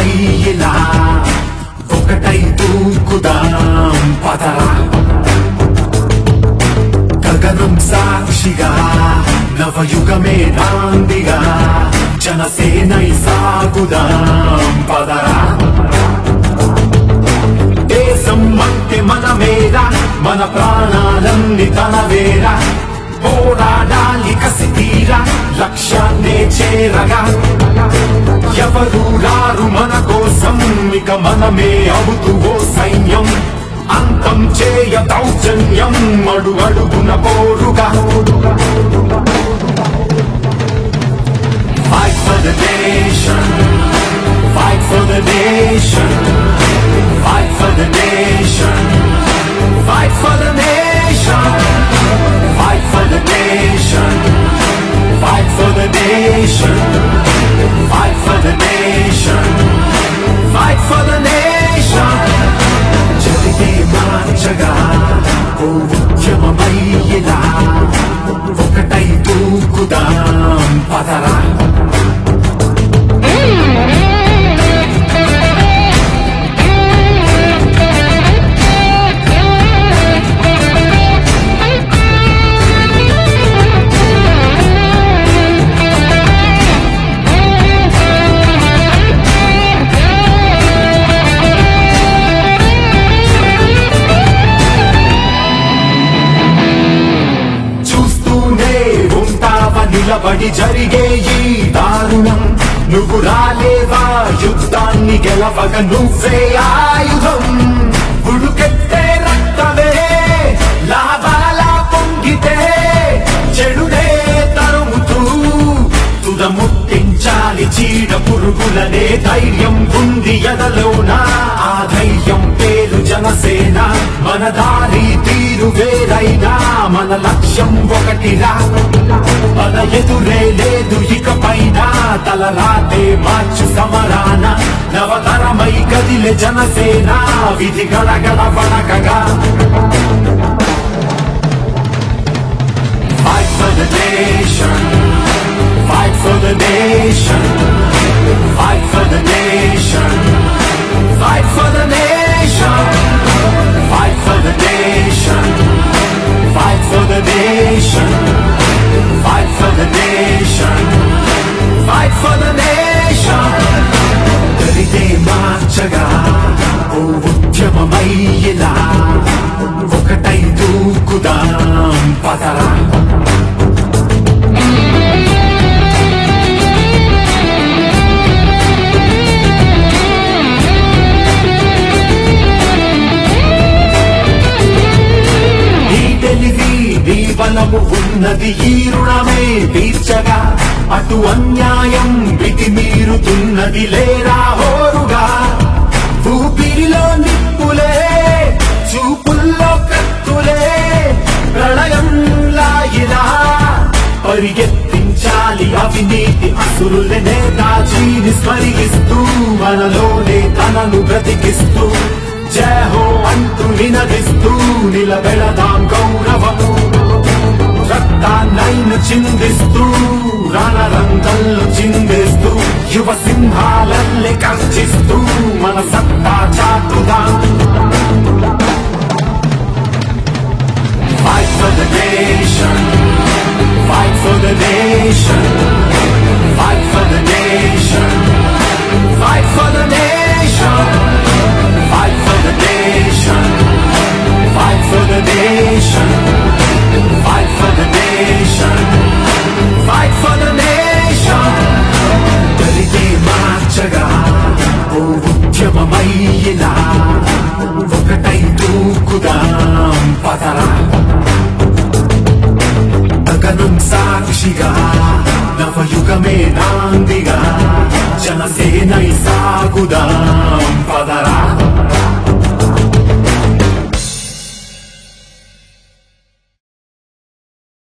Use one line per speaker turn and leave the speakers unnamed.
ఉద్యమమై ఇలా ఒకటై దూకుదాం పదరా గగనం సాక్షిగా నవయుగమే నాందిగా జనసేనై సాగుదాం పదరా దేశం అంటే మన మేర మన ప్రాణాలన్నీ తన వేర పోరాడాలి కసి తీరా లక్ష్యాన్నే చేరగా ఎవరు రారు మన కోసం ఇక మనమే అవుతూ ఓ సైన్యం అంతం చేయ దౌర్జన్యం అడు అడుగున పోరుగా Fight for the nation, fight for the nation, fight for the nation, fight for the nation, fight for the nation, fight for the nation, fight for the nation, fight for the nation. జరిగే మార్చగా ఓ ఉద్యమమై ఇలా ఒకటై దూకుదాం పదరా చూస్తూనే ఉంటావ నిలబడి జరిగే ఈ దారుణం నువ్వు రాలేవా యుద్ధాన్ని గెలవగ నువ్వే ఆయుధం ఉడుకెత్తే రక్తమే లాభాల పొంగితే చెడునే తరుముతూ తుదముట్టించాలి చీడ పురుగులనే ధైర్యం ఉంది ఎదలోన ఆ ధైర్యం పేరు జనసేన మన దారి తీరు వేరైనా మన లక్ష్యం ఒకటిరా మన ఎదురే లేదు ఇక పైన తల రాతే మార్చు సమరాన నవతరమై కదిలే జనసేన విధి గడగడ వణకగా Fight for the nation. Fight for the nation. Fight for the nation. Fight for the nation. Fight for the nation. Fight for the nation. Fight for the nation. Fight for the nation. దరిదే మార్చగా ఓ ఉద్యమమై ఇలా ఒకటై దూకుదాం పదరా నీ తెలివి నీ బలము ఉన్నది ఈ రుణమే తీర్చగా అటు అన్యాయం విధి మీరుతున్నది లేరా హోరుగా ఊపిరిలో నిప్పులే చూపుల్లో కత్తులే ప్రళయం లాగినా పరిగెత్తించాలి అవినీతి అసురులనే దాచీని స్మరిగిస్తూ మనలోనే తనను బ్రతికిస్తూ జయ హో అంటూ నినదిస్తూ నిలబెడదాం గౌరవము రక్తాన్నైను చిందిస్తూ రణరంగంలో చింది